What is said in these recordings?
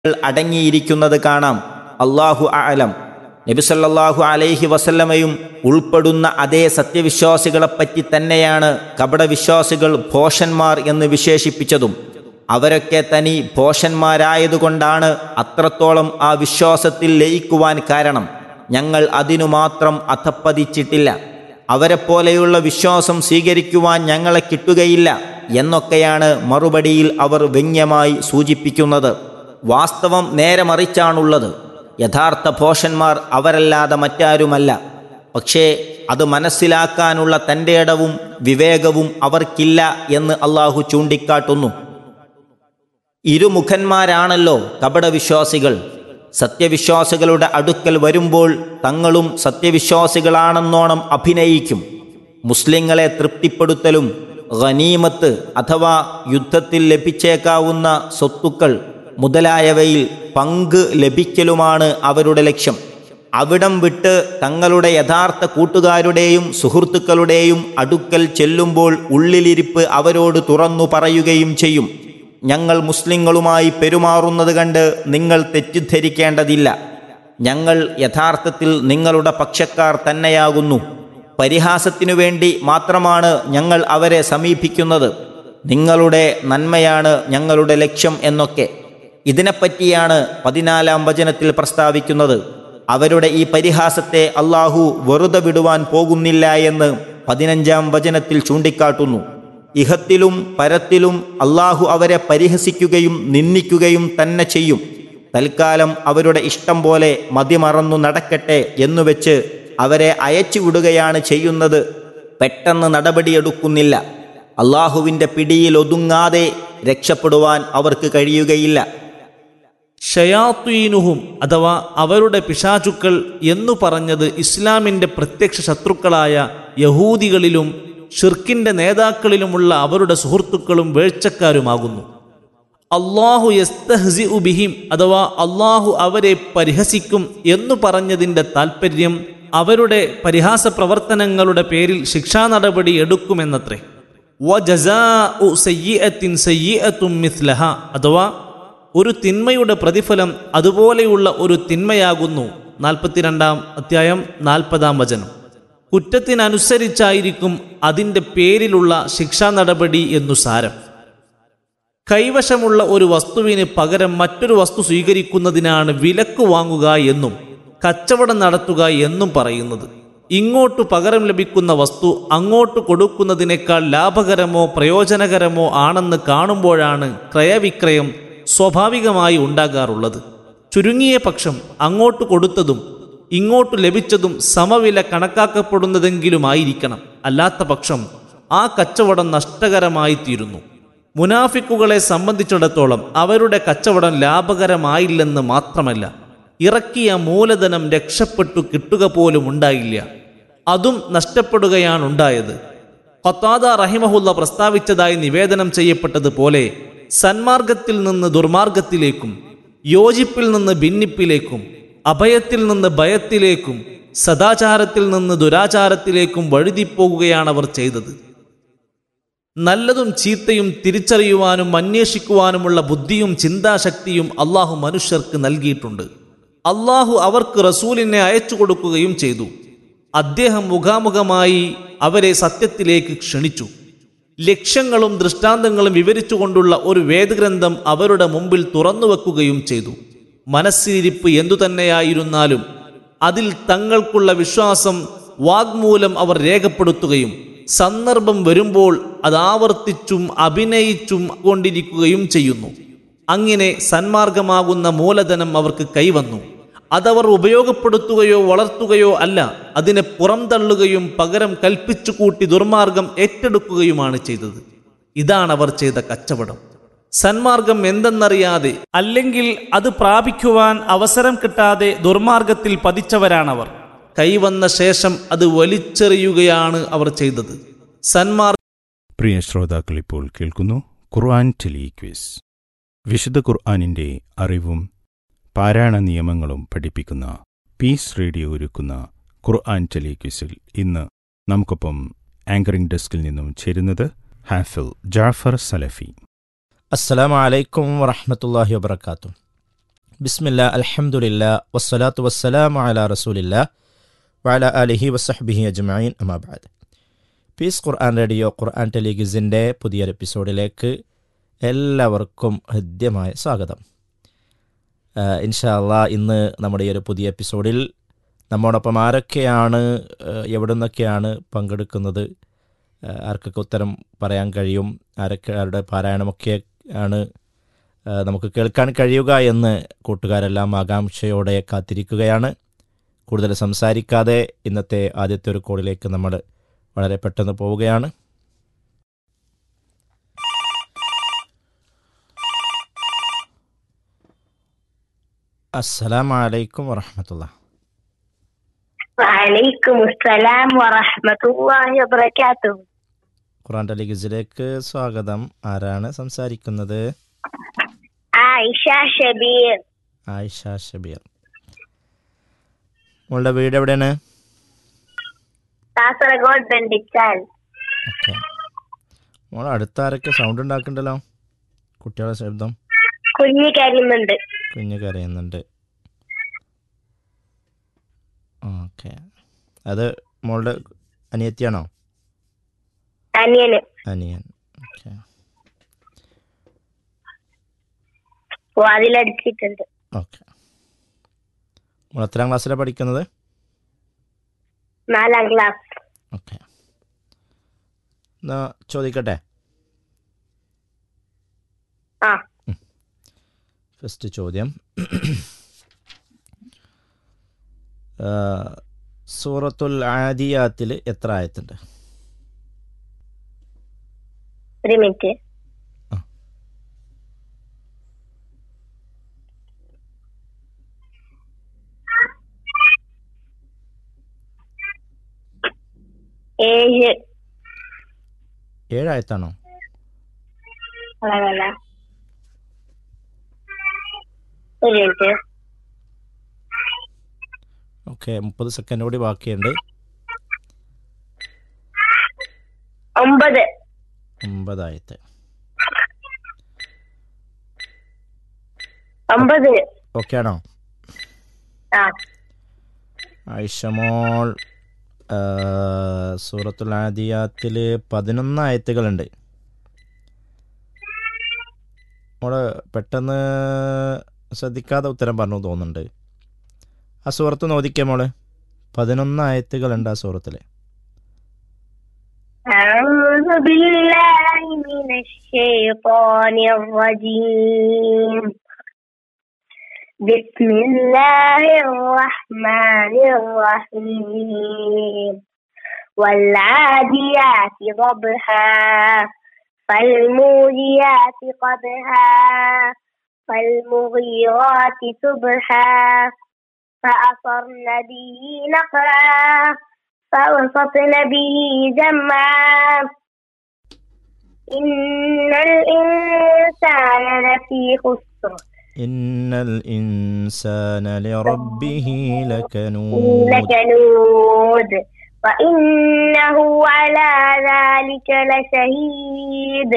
അടങ്ങിയിരിക്കുന്നത് കാണാം അള്ളാഹു അലം നബിസല്ലാഹു അലൈഹി വസല്ലമയും ഉൾപ്പെടുന്ന അതേ സത്യവിശ്വാസികളെപ്പറ്റി തന്നെയാണ് കപടവിശ്വാസികൾ ഭോഷന്മാർ എന്ന് വിശേഷിപ്പിച്ചതും അവരൊക്കെ തനി ഭോഷന്മാരായതുകൊണ്ടാണ് അത്രത്തോളം ആ വിശ്വാസത്തിൽ ലയിക്കുവാൻ കാരണം ഞങ്ങൾ അതിനു മാത്രം അധപ്പതിച്ചിട്ടില്ല അവരെപ്പോലെയുള്ള വിശ്വാസം സ്വീകരിക്കുവാൻ ഞങ്ങളെ കിട്ടുകയില്ല എന്നൊക്കെയാണ് മറുപടിയിൽ അവർ വ്യംഗ്യമായി സൂചിപ്പിക്കുന്നത് വാസ്തവം നേരെ മറിച്ചാണുള്ളത് യഥാർത്ഥ ഭോഷന്മാർ അവരല്ലാതെ മറ്റാരുമല്ല പക്ഷേ അത് മനസ്സിലാക്കാനുള്ള തൻ്റെ ഇടവും വിവേകവും അവർക്കില്ല എന്ന് അള്ളാഹു ചൂണ്ടിക്കാട്ടുന്നു ഇരുമുഖന്മാരാണല്ലോ കപടവിശ്വാസികൾ സത്യവിശ്വാസികളുടെ അടുക്കൽ വരുമ്പോൾ തങ്ങളും സത്യവിശ്വാസികളാണെന്നോണം അഭിനയിക്കും മുസ്ലിങ്ങളെ തൃപ്തിപ്പെടുത്തലും ഖനീമത്ത് അഥവാ യുദ്ധത്തിൽ ലഭിച്ചേക്കാവുന്ന സ്വത്തുക്കൾ മുതലായവയിൽ പങ്ക് ലഭിക്കലുമാണ് അവരുടെ ലക്ഷ്യം അവിടം വിട്ട് തങ്ങളുടെ യഥാർത്ഥ കൂട്ടുകാരുടെയും സുഹൃത്തുക്കളുടെയും അടുക്കൽ ചെല്ലുമ്പോൾ ഉള്ളിലിരിപ്പ് അവരോട് തുറന്നു പറയുകയും ചെയ്യും ഞങ്ങൾ മുസ്ലിങ്ങളുമായി പെരുമാറുന്നത് കണ്ട് നിങ്ങൾ തെറ്റിദ്ധരിക്കേണ്ടതില്ല ഞങ്ങൾ യഥാർത്ഥത്തിൽ നിങ്ങളുടെ പക്ഷക്കാർ തന്നെയാകുന്നു പരിഹാസത്തിനു വേണ്ടി മാത്രമാണ് ഞങ്ങൾ അവരെ സമീപിക്കുന്നത് നിങ്ങളുടെ നന്മയാണ് ഞങ്ങളുടെ ലക്ഷ്യം എന്നൊക്കെ ഇതിനെപ്പറ്റിയാണ് പതിനാലാം വചനത്തിൽ പ്രസ്താവിക്കുന്നത് അവരുടെ ഈ പരിഹാസത്തെ അള്ളാഹു വെറുതെ വിടുവാൻ പോകുന്നില്ല എന്ന് പതിനഞ്ചാം വചനത്തിൽ ചൂണ്ടിക്കാട്ടുന്നു ഇഹത്തിലും പരത്തിലും അള്ളാഹു അവരെ പരിഹസിക്കുകയും നിന്ദിക്കുകയും തന്നെ ചെയ്യും തൽക്കാലം അവരുടെ ഇഷ്ടം പോലെ മതിമറന്നു നടക്കട്ടെ എന്നുവെച്ച് അവരെ അയച്ചുവിടുകയാണ് ചെയ്യുന്നത് പെട്ടെന്ന് നടപടിയെടുക്കുന്നില്ല അള്ളാഹുവിൻ്റെ പിടിയിൽ ഒതുങ്ങാതെ രക്ഷപ്പെടുവാൻ അവർക്ക് കഴിയുകയില്ല ഷയാത്വീനുഹും അഥവാ അവരുടെ പിശാചുക്കൾ എന്നു പറഞ്ഞത് ഇസ്ലാമിൻ്റെ പ്രത്യക്ഷ ശത്രുക്കളായ യഹൂദികളിലും ഷിർക്കിൻ്റെ നേതാക്കളിലുമുള്ള അവരുടെ സുഹൃത്തുക്കളും വേഴ്ചക്കാരുമാകുന്നു അള്ളാഹു യസ്തഹ്സി ഉബിഹിം അഥവാ അള്ളാഹു അവരെ പരിഹസിക്കും എന്നു പറഞ്ഞതിൻ്റെ താൽപ്പര്യം അവരുടെ പരിഹാസ പ്രവർത്തനങ്ങളുടെ പേരിൽ ശിക്ഷാ നടപടി എടുക്കുമെന്നത്രേ വ ജസാ ഉ സയ്യത്തിൻ സയ്യത്തും മിസ്ലഹ അഥവാ ഒരു തിന്മയുടെ പ്രതിഫലം അതുപോലെയുള്ള ഒരു തിന്മയാകുന്നു നാൽപ്പത്തിരണ്ടാം അധ്യായം നാൽപ്പതാം വചനം കുറ്റത്തിനനുസരിച്ചായിരിക്കും അതിൻ്റെ പേരിലുള്ള ശിക്ഷാ നടപടി എന്നു സാരം കൈവശമുള്ള ഒരു വസ്തുവിന് പകരം മറ്റൊരു വസ്തു സ്വീകരിക്കുന്നതിനാണ് വിലക്ക് വാങ്ങുക എന്നും കച്ചവടം നടത്തുക എന്നും പറയുന്നത് ഇങ്ങോട്ട് പകരം ലഭിക്കുന്ന വസ്തു അങ്ങോട്ട് കൊടുക്കുന്നതിനേക്കാൾ ലാഭകരമോ പ്രയോജനകരമോ ആണെന്ന് കാണുമ്പോഴാണ് ക്രയവിക്രയം സ്വാഭാവികമായി ഉണ്ടാകാറുള്ളത് ചുരുങ്ങിയ പക്ഷം അങ്ങോട്ട് കൊടുത്തതും ഇങ്ങോട്ട് ലഭിച്ചതും സമവില കണക്കാക്കപ്പെടുന്നതെങ്കിലുമായിരിക്കണം അല്ലാത്ത പക്ഷം ആ കച്ചവടം നഷ്ടകരമായി തീരുന്നു മുനാഫിക്കുകളെ സംബന്ധിച്ചിടത്തോളം അവരുടെ കച്ചവടം ലാഭകരമായില്ലെന്ന് മാത്രമല്ല ഇറക്കിയ മൂലധനം രക്ഷപ്പെട്ടു കിട്ടുക പോലും ഉണ്ടായില്ല അതും നഷ്ടപ്പെടുകയാണുണ്ടായത് ഖത്താദ റഹിമഹുല്ല പ്രസ്താവിച്ചതായി നിവേദനം ചെയ്യപ്പെട്ടതുപോലെ സന്മാർഗത്തിൽ നിന്ന് ദുർമാർഗത്തിലേക്കും യോജിപ്പിൽ നിന്ന് ഭിന്നിപ്പിലേക്കും അഭയത്തിൽ നിന്ന് ഭയത്തിലേക്കും സദാചാരത്തിൽ നിന്ന് ദുരാചാരത്തിലേക്കും വഴുതിപ്പോകുകയാണവർ ചെയ്തത് നല്ലതും ചീത്തയും തിരിച്ചറിയുവാനും അന്വേഷിക്കുവാനുമുള്ള ബുദ്ധിയും ചിന്താശക്തിയും അള്ളാഹു മനുഷ്യർക്ക് നൽകിയിട്ടുണ്ട് അള്ളാഹു അവർക്ക് റസൂലിനെ അയച്ചു കൊടുക്കുകയും ചെയ്തു അദ്ദേഹം മുഖാമുഖമായി അവരെ സത്യത്തിലേക്ക് ക്ഷണിച്ചു ലക്ഷ്യങ്ങളും ദൃഷ്ടാന്തങ്ങളും വിവരിച്ചുകൊണ്ടുള്ള ഒരു വേദഗ്രന്ഥം അവരുടെ മുമ്പിൽ തുറന്നു വെക്കുകയും ചെയ്തു മനസ്സിരിപ്പ് എന്തു തന്നെയായിരുന്നാലും അതിൽ തങ്ങൾക്കുള്ള വിശ്വാസം വാഗ്മൂലം അവർ രേഖപ്പെടുത്തുകയും സന്ദർഭം വരുമ്പോൾ അത് ആവർത്തിച്ചും അഭിനയിച്ചും കൊണ്ടിരിക്കുകയും ചെയ്യുന്നു അങ്ങനെ സന്മാർഗമാകുന്ന മൂലധനം അവർക്ക് കൈവന്നു അതവർ ഉപയോഗപ്പെടുത്തുകയോ വളർത്തുകയോ അല്ല അതിനെ പുറംതള്ളുകയും പകരം കൽപ്പിച്ചു കൂട്ടി ദുർമാർഗം ഏറ്റെടുക്കുകയുമാണ് ചെയ്തത് ഇതാണ് അവർ ചെയ്ത കച്ചവടം സന്മാർഗം എന്തെന്നറിയാതെ അല്ലെങ്കിൽ അത് പ്രാപിക്കുവാൻ അവസരം കിട്ടാതെ ദുർമാർഗത്തിൽ പതിച്ചവരാണവർ കൈവന്ന ശേഷം അത് വലിച്ചെറിയുകയാണ് അവർ ചെയ്തത് സന്മാർ പ്രിയ ശ്രോതാക്കൾ ഇപ്പോൾ കേൾക്കുന്നു ഖുർആൻ ടെലിക്വിസ് വിശുദ്ധ ഖുർആാനിൻ്റെ അറിവും പാരായണ നിയമങ്ങളും പഠിപ്പിക്കുന്ന പീസ് റേഡിയോ ഒരുക്കുന്ന ഖുർആൻ ടെലിക്വിസിൽ ഇന്ന് നമുക്കൊപ്പം ആങ്കറിംഗ് ഡെസ്കിൽ നിന്നും ചേരുന്നത് ഹാഫിൽ ജാഫർ സലഫി അസ്സലാമു അലൈക്കും വറഹ്മത്തുള്ളാഹി വബർക്കാത്തു ബിസ്മില്ല അൽഹംദുലില്ല വസ്സലാത്തു വസ്സലാമു അലാ റസൂലില്ല വഅല അലിഹി വസഹ്ബിഹി അജ്മഈൻ അമാബാദ് പീസ് ഖുർആൻ റേഡിയോ ഖുർആൻ ടെലിഗിസിൻ്റെ പുതിയൊരു എപ്പിസോഡിലേക്ക് എല്ലാവർക്കും ഹൃദ്യമായ സ്വാഗതം ആഹ് ഇൻഷാ അള്ളാ ഇന്ന് നമ്മുടെ ഈ ഒരു പുതിയ എപ്പിസോഡിൽ നമ്മോടൊപ്പം ആരൊക്കെയാണ് ആഹ് എവിടെ നിന്നൊക്കെയാണ് പങ്കെടുക്കുന്നത് ആഹ് ആർക്കൊക്കെ ഉത്തരം പറയാൻ കഴിയും ആരൊക്കെ ആരുടെ പാരായണമൊക്കെ ആണ് ആഹ് നമുക്ക് കേൾക്കാൻ കഴിയുക എന്ന് കൂട്ടുകാരെല്ലാം ആകാംക്ഷയോടെ കാത്തിരിക്കുകയാണ് കൂടുതൽ സംസാരിക്കാതെ ഇന്നത്തെ ആദ്യത്തെ ഒരു കോളിലേക്ക് നമ്മൾ വളരെ പെട്ടെന്ന് പോവുകയാണ് അസ്സലാമു അലൈക്കും വറഹമത്തുള്ള وعليكم السلام ورحمة الله وبركاته ഖുറാൻ ടെലിഗിസിലേക്ക് സ്വാഗതം ആരാണ് സംസാരിക്കുന്നത് عائشة شبير ആയിഷ ഷബീർ മോളുടെ വീട് എവിടെയാണ് കാസർഗോഡ് ബന്ധിച്ചാൽ ഓക്കെ മോൾ അടുത്ത ആരൊക്കെ സൗണ്ട് ഉണ്ടാക്കുന്നുണ്ടല്ലോ കുട്ടികളുടെ ശബ്ദം കുഞ്ഞു കരുന്നുണ്ട് കുഞ്ഞ് കരയുന്നുണ്ട് ഓക്കെ അത് മോളുടെ അനിയത്തിയാണോ അനിയന് അനിയൻ ഓക്കെ വാതിലടിച്ചിട്ടുണ്ട് ഓക്കെ മോൾ എത്രാം ക്ലാസ്സിലാണ് പഠിക്കുന്നത് നാലാം ക്ലാസ് ഓക്കെ എന്നാ ചോദിക്കട്ടെ ആ ഫസ്റ്റ് ചോദ്യം ആ, സൂറത്തുൽ ആദിയാത്തിൽ എത്ര ആയത്തുണ്ട് ഒരു മിനിറ്റ് ആ. ഏഴ് ഏഴായത്താണോ അല്ല ഒരു മിനിറ്റ് ഓക്കെ മുപ്പത് സെക്കൻഡ് കൂടി ബാക്കിയുണ്ട് ഒമ്പത് ഒമ്പതായത്ത് ഒമ്പത് ഓക്കെ ആണോ ആ ആയിഷമോൾ ആ, സൂറത്തുൽ ആദിയാത്തിൽ പതിനൊന്ന് ആയത്തുകളുണ്ട് മോള് പെട്ടെന്ന് ശ്രദ്ധിക്കാതെ ഉത്തരം പറഞ്ഞു തോന്നുന്നുണ്ട് ആ സൂറത്ത് നോദിക്കേ മോള് പതിനൊന്ന് ആയത്തുകളുണ്ട് ആ സൂറത്തിൽ أعوذ بالله من الشيطان الرجيم بسم الله الرحمن الرحيم والعاديات ضبحا فالموريات قدحا فالمغيرات سبحا فأثرن به نقعا فوسطن به جمعا إن الإنسان لفي خسر إن الإنسان لربه لكنود لكنود وإنه على ذلك لشهيد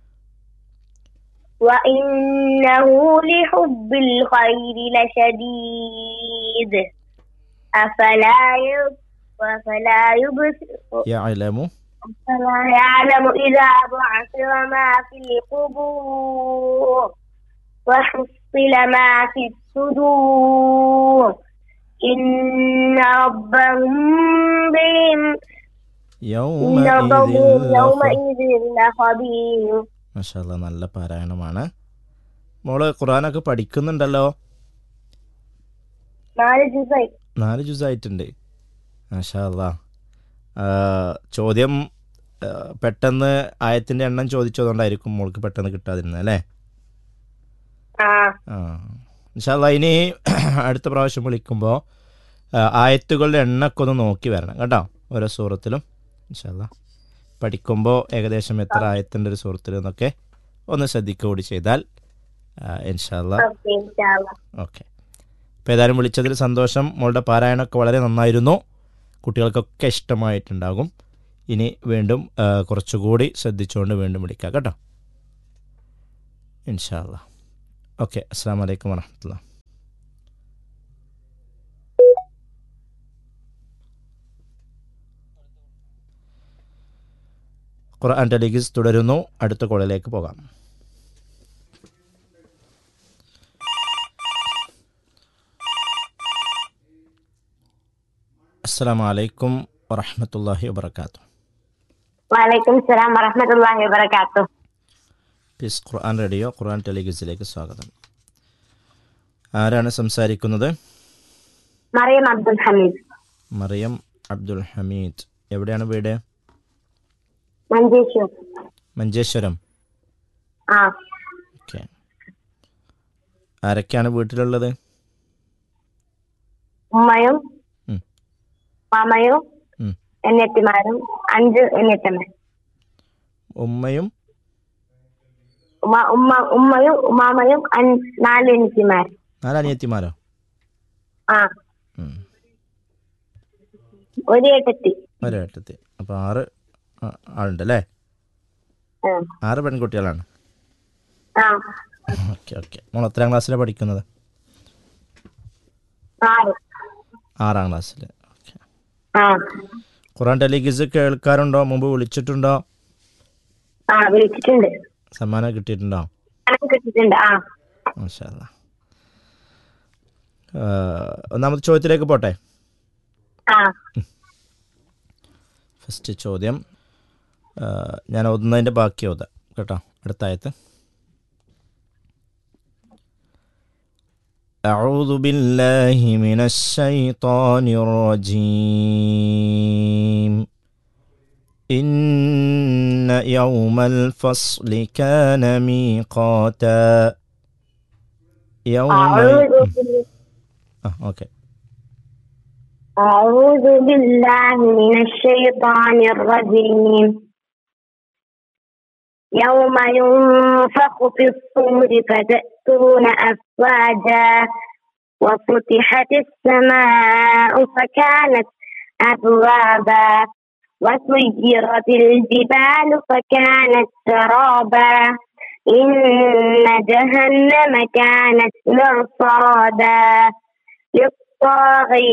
وإنه لحب الخير لشديد أفلا يب أفلا يبصر يعلم فلا يعلم إذا بعثر ما في القبور وحصل ما في الصدور إن ربهم بهم إن يومئذ ربهم لخبير يومئذ لخبير മഷാല്ല നല്ല പാരായണമാണ് മോള് ഖുറാനൊക്കെ പഠിക്കുന്നുണ്ടല്ലോ നാല് ദിവസമായി നാല് ജ്യൂസായിട്ടുണ്ട് മാഷാല്ല ചോദ്യം ആ, പെട്ടെന്ന് ആയത്തിൻ്റെ എണ്ണം ചോദിച്ചതുകൊണ്ടായിരിക്കും മോൾക്ക് പെട്ടെന്ന് കിട്ടാതിരുന്നത് അല്ലേ ആ ആ ഇൻഷാല്ല ഇനി അടുത്ത പ്രാവശ്യം വിളിക്കുമ്പോൾ ആയത്തുകളുടെ എണ്ണൊക്കെ ഒന്ന് നോക്കി വരണം കേട്ടോ ഓരോ സൂറത്തിലും ഇൻഷാല്ല പഠിക്കുമ്പോൾ ഏകദേശം എത്ര ആയത്തിൻ്റെ ഒരു സൂറത്തിൽ എന്നൊക്കെ ഒന്ന് ശ്രദ്ധിക്കുക കൂടി ചെയ്താൽ ഇൻഷാല്ല ഓക്കെ ഇൻഷാല്ലാ ഓക്കെ അപ്പോൾ ഏതായാലും വിളിച്ചതിൽ സന്തോഷം മോളുടെ പാരായണമൊക്കെ വളരെ നന്നായിരുന്നു കുട്ടികൾക്കൊക്കെ ഇഷ്ടമായിട്ടുണ്ടാകും ഇനി വീണ്ടും ആ, കുറച്ചുകൂടി ശ്രദ്ധിച്ചുകൊണ്ട് വീണ്ടും വിളിക്കാം കേട്ടോ ഇൻഷാല്ല ഓക്കെ അസ്സാം വലൈക്കും വരഹമുല്ല ഖുർആൻ ടെലിഗിസ് തുടരുന്നു അടുത്ത കോളിലേക്ക് പോകാം അസ്സാം വലൈക്കും വറഹമത്തല്ലാഹി വബർക്കാത്തു വലൈക്കും സലാം വറഹമത്തല്ലാഹി വബറകാത്തു പീസ് ഖുർആൻ റേഡിയോ ഖുർആൻ ടെലിഗിസിലേക്ക് സ്വാഗതം ആരാണ് സംസാരിക്കുന്നത് മറിയം അബ്ദുൽ ഹമീദ് മറിയം അബ്ദുൽ ഹമീദ് എവിടെയാണ് വീട് മഞ്ചേശ്വർ മഞ്ചേശ്വരം ആ ഓക്കെ ആരൊക്കെയാണ് വീട്ടിലുള്ളത് ഉമ്മയും ഉം. മാമയും ഉം. എന്നെത്തിമാരും അഞ്ച് എന്നെത്തമ്മ ഉമ്മയും ഉമ്മ ഉമ്മ ഉമ്മയും ഉമാമയും അഞ്ച് നാല് എനിത്തിമാർ നാലനിയത്തിമാരോ ആ ഉം. ഒരു ഏട്ടത്തി ഒരേട്ടത്തി അപ്പോൾ ആറ് ആ, ആളുണ്ട് അല്ലേ ആ. ആറ് പെൺകുട്ടികളാണ് ആ ഓക്കെ ഓക്കെ മോൾ എത്രാം ക്ലാസ്സിലാണ് പഠിക്കുന്നത് ആറ് ആറാം ക്ലാസ്സിൽ ഓക്കെ ആ ഖുറാൻ ടെലിഗിസ് കേൾക്കാറുണ്ടോ മുമ്പ് വിളിച്ചിട്ടുണ്ടോ ആ വിളിച്ചിട്ടുണ്ട് സമ്മാനം കിട്ടിയിട്ടുണ്ടോ പണം കിട്ടിയിട്ടുണ്ട് ആ മാഷാല്ല ഒന്നാമത്തെ ചോദ്യത്തിലേക്ക് പോട്ടെ ആ ഫസ്റ്റ് ചോദ്യം ആ, ഞാൻ ഓതുന്നതിൻ്റെ ബാക്കി ഓതാം കേട്ടോ അടുത്ത ആയത്ത് أعوذ بالله من الشيطان الرجيم إن يوم الفصل كان ميقاتا يوم أعوذ بالله آه أوكي أعوذ بالله من الشيطان الرجيم يوم ينفخ في الصور فتأتون أفواجا وفتحت السماء فكانت أبوابا وسيرت الجبال فكانت سرابا إن جهنم كانت مرصادا للطاغين